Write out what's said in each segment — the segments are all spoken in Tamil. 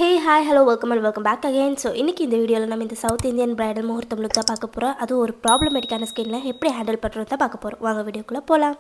hey hi hello welcome and welcome back again so இன்றைக்கி இந்த வீடியோவில் நம்ம இந்த சவுத் இந்தியன் பிரைடல் முகூர்த்தம் லுக் தான் பார்க்க போகிறோம் அதுவும் ஒரு ப்ராப்ளமேட்டிக்கான ஸ்கின்ல எப்படி ஹேண்டில் பண்ணுறது தான் பார்க்க போகிறோம் வாங்க வீடியோக்குள்ளே போகலாம்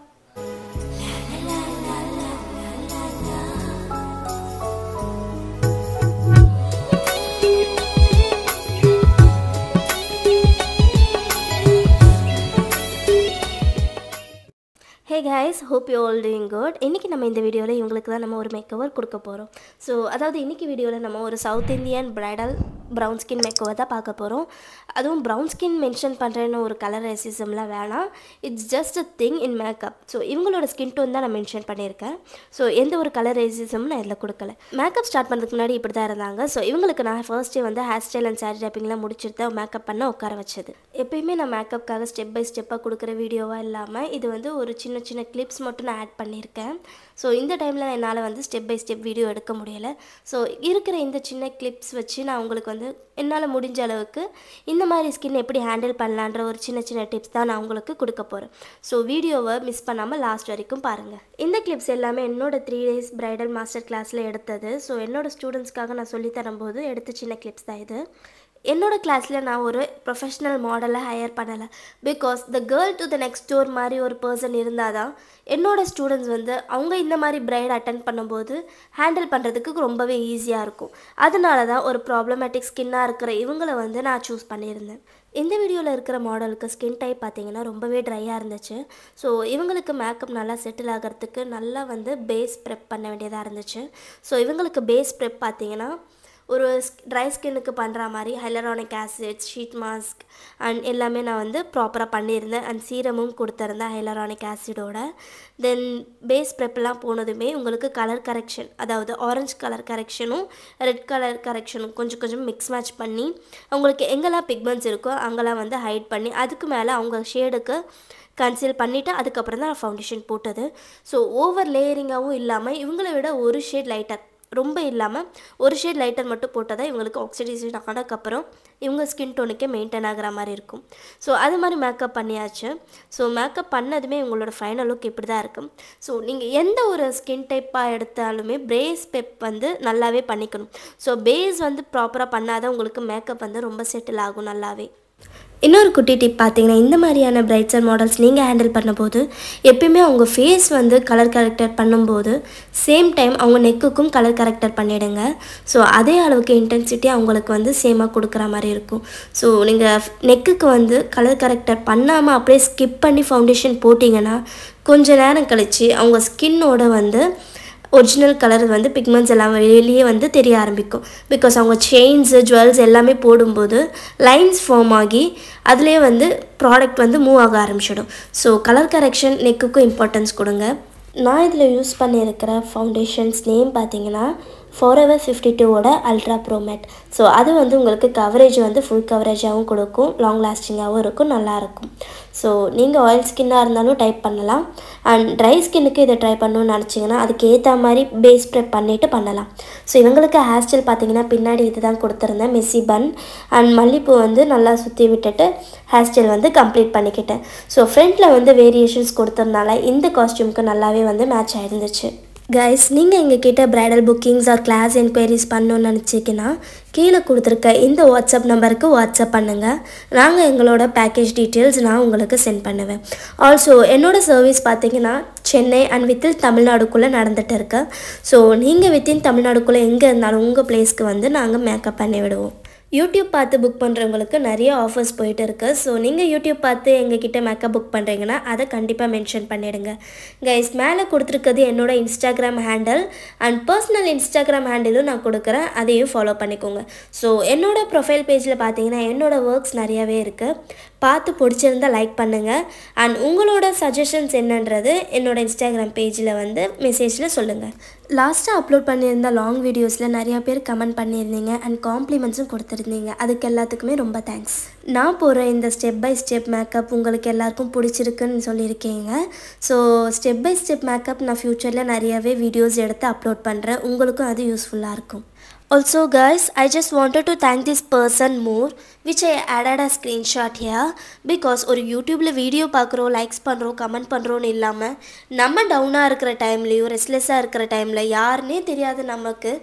hey guys hope you all doing good இன்றைக்கி நம்ம இந்த வீடியோவில் இவங்களுக்கு தான் நம்ம ஒரு மேக்கவர் கொடுக்க போகிறோம் ஸோ அதாவது இன்றைக்கி வீடியோவில் நம்ம ஒரு south Indian bridal brown skin makeover தான் பார்க்க போகிறோம் அதுவும் ப்ரௌன் ஸ்கின் மென்ஷன் பண்ணுறேன்னு ஒரு கலர் ரேசிசம்லாம் வேணாம் it's just a thing in makeup so இவங்களோட ஸ்கின் டோன் தான் நான் மென்ஷன் பண்ணியிருக்கேன் ஸோ எந்த ஒரு கலர் ரேசிசமும் நான் இதில் கொடுக்கல மேக்கப் ஸ்டார்ட் பண்ணுறதுக்கு முன்னாடி இப்படி தான் இருந்தாங்க ஸோ இவங்களுக்கு நான் ஃபர்ஸ்ட்டே வந்து ஹேர் ஸ்டைல் அண்ட் சாரி டைப்பிங்லாம் முடிச்சுட்டு தான் மேக்கப் பண்ண உட்கார வச்சது எப்பயுமே நான் மேக்கப்புக்காக ஸ்டெப் பை ஸ்டெப்பாக கொடுக்குற வீடியோவாக இல்லாமல் இது வந்து ஒரு சின்ன சின்ன கிளிப்ஸ் மட்டும் நான் ஆட் பண்ணியிருக்கேன் ஸோ இந்த டைமில் என்னால் வந்து ஸ்டெப் பை ஸ்டெப் வீடியோ எடுக்க முடியலை ஸோ இருக்கிற இந்த சின்ன கிளிப்ஸ் வச்சு நான் உங்களுக்கு வந்து என்னால் முடிஞ்ச அளவுக்கு இந்த மாதிரி ஸ்கின் எப்படி ஹேண்டில் பண்ணலான்ற ஒரு சின்ன சின்ன டிப்ஸ் தான் நான் உங்களுக்கு கொடுக்க போகிறேன் ஸோ வீடியோவை மிஸ் பண்ணாமல் லாஸ்ட் வரைக்கும் பாருங்கள் இந்த கிளிப்ஸ் எல்லாமே என்னோட த்ரீ டேஸ் பிரைடல் மாஸ்டர் கிளாஸில் எடுத்தது ஸோ என்னோட ஸ்டூடெண்ட்ஸ்க்காக நான் சொல்லி தரும்போது எடுத்த சின்ன கிளிப்ஸ் தான் இது என்னோட கிளாஸில் நான் ஒரு ப்ரொஃபஷ்னல் மாடலை ஹையர் பண்ணலை because the girl to the next door மாதிரி ஒரு பர்சன் இருந்தால் தான் என்னோட ஸ்டூடெண்ட்ஸ் வந்து அவங்க இந்த மாதிரி பிரைட் அட்டன் பண்ணும்போது ஹேண்டில் பண்ணுறதுக்கு ரொம்பவே ஈஸியாக இருக்கும் அதனால தான் ஒரு ப்ராப்ளமேட்டிக் ஸ்கின்னாக இருக்கிற இவங்களை வந்து நான் சூஸ் பண்ணியிருந்தேன் இந்த வீடியோவில் இருக்கிற மாடலுக்கு ஸ்கின் டைப் பார்த்தீங்கன்னா ரொம்பவே ட்ரையாக இருந்துச்சு ஸோ இவங்களுக்கு மேக்கப் நல்லா செட்டில் ஆகிறதுக்கு நல்லா வந்து பேஸ் ப்ரெப் பண்ண வேண்டியதாக இருந்துச்சு ஸோ இவங்களுக்கு பேஸ் ப்ரெப் பார்த்தீங்கன்னா ஒரு ட்ரை ஸ்கின்னுக்கு பண்ணுற மாதிரி hyaluronic acid sheet mask and எல்லாமே நான் வந்து ப்ராப்பராக பண்ணியிருந்தேன் அண்ட் சீரமும் கொடுத்துருந்தேன் ஹைலரானிக் ஆசிடோட தென் பேஸ் ப்ரெப்லாம் போனதுமே உங்களுக்கு கலர் கரெக்ஷன் அதாவது ஆரஞ்சு கலர் கரெக்ஷனும் ரெட் கலர் கரெக்ஷனும் கொஞ்சம் கொஞ்சம் மிக்ஸ் மேட்ச் பண்ணி அவங்களுக்கு எங்கெல்லாம் பிக்மெண்ட்ஸ் இருக்கோ அங்கெல்லாம் வந்து ஹைட் பண்ணி அதுக்கு மேலே அவங்க ஷேடுக்கு கன்சீல் பண்ணிவிட்டு அதுக்கப்புறம் தான் ஃபவுண்டேஷன் போட்டது ஸோ ஓவர் லேயரிங்காகவும் இல்லாமல் இவங்களை விட ஒரு ஷேட் லைட்டர் ரொம்ப இல்லாமல் ஒரு ஷேட் லைட்டர் மட்டும் போட்டால் தான் இவங்களுக்கு ஆக்சிடைசேஷன் ஆனதுக்கப்புறம் இவங்க ஸ்கின் டோனுக்கே மெயின்டைன் ஆகிற மாதிரி இருக்கும் ஸோ அது மாதிரி மேக்கப் பண்ணியாச்சு ஸோ மேக்கப் பண்ணதுமே உங்களோட ஃபைனல் லுக் இப்படி தான் இருக்கும் ஸோ நீங்கள் எந்த ஒரு ஸ்கின் டைப்பாக எடுத்தாலுமே பேஸ் பெப் வந்து நல்லாவே பண்ணிக்கணும் ஸோ பேஸ் வந்து ப்ராப்பராக பண்ணாதான் உங்களுக்கு மேக்கப் வந்து ரொம்ப செட்டில் ஆகும் நல்லாவே இன்னொரு குட்டி டிப் பார்த்தீங்கன்னா இந்த மாதிரியான பிரைட்ஸர் மாடல்ஸ் நீங்கள் ஹேண்டில் பண்ணும்போது எப்பயுமே அவங்க ஃபேஸ் வந்து கலர் கரெக்டர் பண்ணும்போது சேம் டைம் அவங்க நெக்குக்கும் கலர் கரெக்டர் பண்ணிவிடுங்க ஸோ அதே அளவுக்கு இன்டென்சிட்டி அவங்களுக்கு வந்து சேமாக கொடுக்குற மாதிரி இருக்கும் ஸோ நீங்கள் நெக்குக்கு வந்து கலர் கரெக்டர் பண்ணாமல் அப்படியே ஸ்கிப் பண்ணி ஃபவுண்டேஷன் போட்டிங்கன்னா கொஞ்ச நேரம் கழித்து அவங்க ஸ்கின்னோட வந்து ஒரிஜினல் கலர் வந்து பிக்மெண்ட்ஸ் எல்லாம் வெளியே வந்து தெரிய ஆரம்பிக்கும் பிகாஸ் அவங்க செயின்ஸு ஜுவல்ஸ் எல்லாமே போடும்போது லைன்ஸ் ஃபார்ம் ஆகி அதுலேயே வந்து ப்ராடக்ட் வந்து மூவ் ஆக ஆரம்பிச்சிடும் ஸோ கலர் கரெக்ஷன் நெக்குக்கும் இம்பார்ட்டன்ஸ் கொடுங்க நான் இதில் யூஸ் பண்ணியிருக்கிற ஃபவுண்டேஷன்ஸ் நேம் பார்த்தீங்கன்னா ஃபோர் ஹவர் ஃபிஃப்டி டூவோட அல்ட்ரா ப்ரோமேட் ஸோ அது வந்து உங்களுக்கு கவரேஜ் வந்து ஃபுல் கவரேஜாகவும் கொடுக்கும் லாங் லாஸ்டிங்காகவும் இருக்கும் நல்லாயிருக்கும் ஸோ நீங்கள் ஆயில் ஸ்கின்னாக இருந்தாலும் டைப் பண்ணலாம் அண்ட் ட்ரை ஸ்கின்னுக்கு இதை ட்ரை பண்ணணும்னு நினச்சிங்கன்னா அதுக்கு ஏற்ற மாதிரி பேஸ் ப்ரெப் பண்ணிவிட்டு பண்ணலாம் ஸோ இவங்களுக்கு ஹேர் ஸ்டைல் பார்த்தீங்கன்னா பின்னாடி இது தான் கொடுத்துருந்தேன் மெஸ்ஸி பன் அண்ட் மல்லிப்பூ வந்து நல்லா சுற்றி விட்டுட்டு ஹேர் ஸ்டைல் வந்து கம்ப்ளீட் பண்ணிக்கிட்டேன் ஸோ ஃப்ரண்ட்டில் வந்து வேரியேஷன்ஸ் கொடுத்ததுனால இந்த காஸ்டியூமுக்கு நல்லாவே வந்து மேட்ச் ஆயிருந்துச்சு கைஸ் நீங்கள் எங்கள் கிட்ட bridal bookings or class enquiries பண்ணணும்னு நினச்சிங்கன்னா கீழே கொடுத்துருக்க இந்த வாட்ஸ்அப் நம்பருக்கு வாட்ஸ்அப் பண்ணுங்கள் நாங்கள் எங்களோட பேக்கேஜ் டீட்டெயில்ஸ் நான் உங்களுக்கு சென்ட் பண்ணுவேன் ஆல்சோ என்னோடய சர்வீஸ் பார்த்தீங்கன்னா சென்னை அண்ட் வித்தின் தமிழ்நாடுக்குள்ளே நடந்துகிட்டு இருக்கு ஸோ நீங்கள் வித்தின் தமிழ்நாடுக்குள்ளே எங்கே இருந்தாலும் உங்கள் பிளேஸ்க்கு வந்து நாங்கள் மேக்கப் பண்ணி விடுவோம் யூடியூப் பார்த்து புக் பண்ணுறவங்களுக்கு நிறைய ஆஃபர்ஸ் போயிட்டு இருக்குது ஸோ நீங்கள் யூடியூப் பார்த்து எங்ககிட்ட மேக்கப் புக் பண்ணுறீங்கன்னா அதை கண்டிப்பாக மென்ஷன் பண்ணிவிடுங்க கைஸ் மேலே கொடுத்துருக்கிறது என்னோட Instagram handle and personal Instagram ஹேண்டிலும் நான் கொடுக்குறேன் அதையும் ஃபாலோ பண்ணிக்கோங்க ஸோ என்னோட ப்ரொஃபைல் பேஜில் பார்த்தீங்கன்னா என்னோடய ஒர்க்ஸ் நிறையாவே இருக்குது பார்த்து பிடிச்சிருந்தா லைக் பண்ணுங்கள் அண்ட் உங்களோட சஜஷன்ஸ் என்னன்றது என்னோட இன்ஸ்டாகிராம் பேஜில் வந்து மெசேஜில் சொல்லுங்கள் லாஸ்ட்டாக அப்லோட் பண்ணியிருந்த லாங் வீடியோஸில் நிறையா பேர் கமெண்ட் பண்ணியிருந்தீங்க அண்ட் காம்ப்ளிமெண்ட்ஸும் கொடுத்துருந்தீங்க அதுக்கு எல்லாத்துக்குமே ரொம்ப தேங்க்ஸ் நான் போகிற இந்த ஸ்டெப் பை ஸ்டெப் மேக்கப் உங்களுக்கு எல்லாருக்கும் பிடிச்சிருக்குன்னு சொல்லியிருக்கீங்க so step by step makeup நான் ஃப்யூச்சரில் நிறையாவே வீடியோஸ் எடுத்து அப்லோட் பண்ணுறேன் உங்களுக்கும் அது யூஸ்ஃபுல்லாக இருக்கும் Also guys, I just wanted to thank this person more which I added a screenshot here because ஒரு யூடியூப்பில் வீடியோ பார்க்குறோம் லைக்ஸ் பண்ணுறோம் கமெண்ட் பண்ணுறோன்னு இல்லாமல் நம்ம டவுனாக இருக்கிற டைம்லேயும் ரெஸ்ட்லெஸ்ஸாக இருக்கிற டைமில் யாருன்னே தெரியாது நமக்கு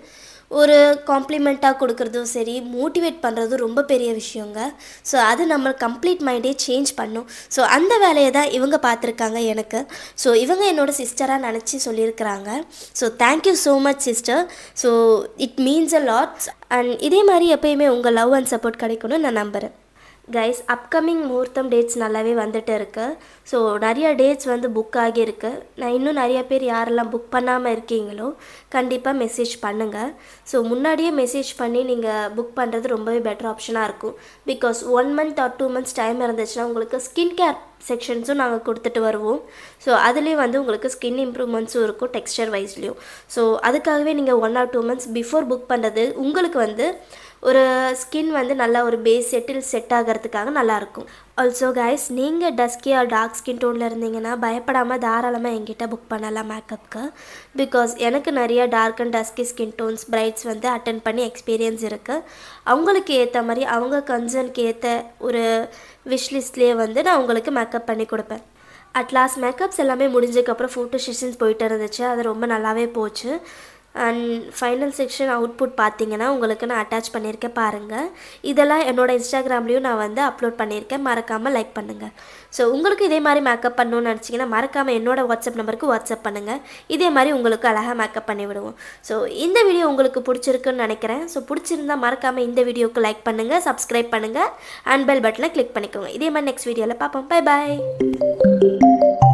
ஒரு காம்ப்ளிமெண்ட்டாக கொடுக்குறதும் சரி மோட்டிவேட் பண்ணுறதும் ரொம்ப பெரிய விஷயங்க ஸோ அது நம்ம கம்ப்ளீட் மைண்டே சேஞ்ச் பண்ணும் ஸோ அந்த வேலையை தான் இவங்க பார்த்துருக்காங்க எனக்கு ஸோ இவங்க என்னோட சிஸ்டராக நினச்சி சொல்லியிருக்கிறாங்க so thank you so much sister so it means a lots and இதே மாதிரி எப்பயுமே உங்கள் லவ் அண்ட் சப்போர்ட் கிடைக்கும்னு நான் நம்புகிறேன் கைஸ் அப்கமிங் முகூர்த்தம் டேட்ஸ் நல்லாவே வந்துட்டு இருக்கு ஸோ நிறைய டேட்ஸ் வந்து புக் ஆகியிருக்கு நான் இன்னும் நிறைய பேர் யாரெல்லாம் புக் பண்ணாமல் இருக்கீங்களோ கண்டிப்பாக மெசேஜ் பண்ணுங்கள் ஸோ முன்னாடியே மெசேஜ் பண்ணி நீங்கள் புக் பண்ணுறது ரொம்பவே பெட்டர் ஆப்ஷனாக இருக்கும் because one month or two months time இருந்துச்சுன்னா உங்களுக்கு ஸ்கின் கேர் செக்ஷன்ஸும் நாங்கள் கொடுத்துட்டு வருவோம் ஸோ அதுலேயும் வந்து உங்களுக்கு ஸ்கின் இம்ப்ரூவ்மெண்ட்ஸும் இருக்கும் டெக்ஸ்டர் வைஸ்லேயும் ஸோ அதுக்காகவே நீங்கள் one or two months before book பண்ணுறது உங்களுக்கு வந்து ஒரு ஸ்கின் வந்து நல்லா ஒரு பேஸ் செட்டில் செட் ஆகிறதுக்காக நல்லாயிருக்கும் ஆல்சோ கைஸ் நீங்கள் டஸ்கி ஆர் டார்க் ஸ்கின் டோனில் இருந்தீங்கன்னா பயப்படாமல் தாராளமாக என்கிட்ட புக் பண்ணலாம் மேக்கப்புக்கு பிகாஸ் எனக்கு நிறைய dark and dusky skin tones brides வந்து அட்டன் பண்ணி எக்ஸ்பீரியன்ஸ் இருக்குது அவங்களுக்கு ஏற்ற மாதிரி அவங்க கன்சர்னுக்கு ஏற்ற ஒரு விஷ் லிஸ்ட்லேயே வந்து நான் உங்களுக்கு மேக்கப் பண்ணி கொடுப்பேன் அட்லாஸ்ட் மேக்கப்ஸ் எல்லாமே முடிஞ்சதுக்கப்புறம் ஃபோட்டோ செஷன்ஸ் போயிட்டு இருந்துச்சு அது ரொம்ப நல்லாவே போச்சு அண்ட் ஃபைனல் செக்ஷன் அவுட்புட் பார்த்தீங்கன்னா உங்களுக்கு நான் அட்டாச் பண்ணியிருக்கேன் பாருங்கள் இதெல்லாம் என்னோட இன்ஸ்டாகிராம்லேயும் நான் வந்து அப்லோட் பண்ணியிருக்கேன் மறக்காமல் லைக் பண்ணுங்கள் ஸோ உங்களுக்கு இதே மாதிரி மேக்கப் பண்ணணும்னு நினச்சிங்கன்னா மறக்காமல் என்னோட வாட்ஸ்அப் நம்பருக்கு வாட்ஸ்அப் பண்ணுங்கள் இதே மாதிரி உங்களுக்கு அழகாக மேக்கப் பண்ணி விடுவோம் ஸோ இந்த வீடியோ உங்களுக்கு பிடிச்சிருக்குன்னு நினைக்கிறேன் ஸோ பிடிச்சிருந்தா மறக்காமல் இந்த வீடியோக்கு லைக் பண்ணுங்கள் சப்ஸ்கிரைப் பண்ணுங்கள் அண்ட் பெல் பட்டனை கிளிக் பண்ணிக்கோங்க இதே மாதிரி நெக்ஸ்ட் வீடியோவில் பார்ப்போம் பை பாய்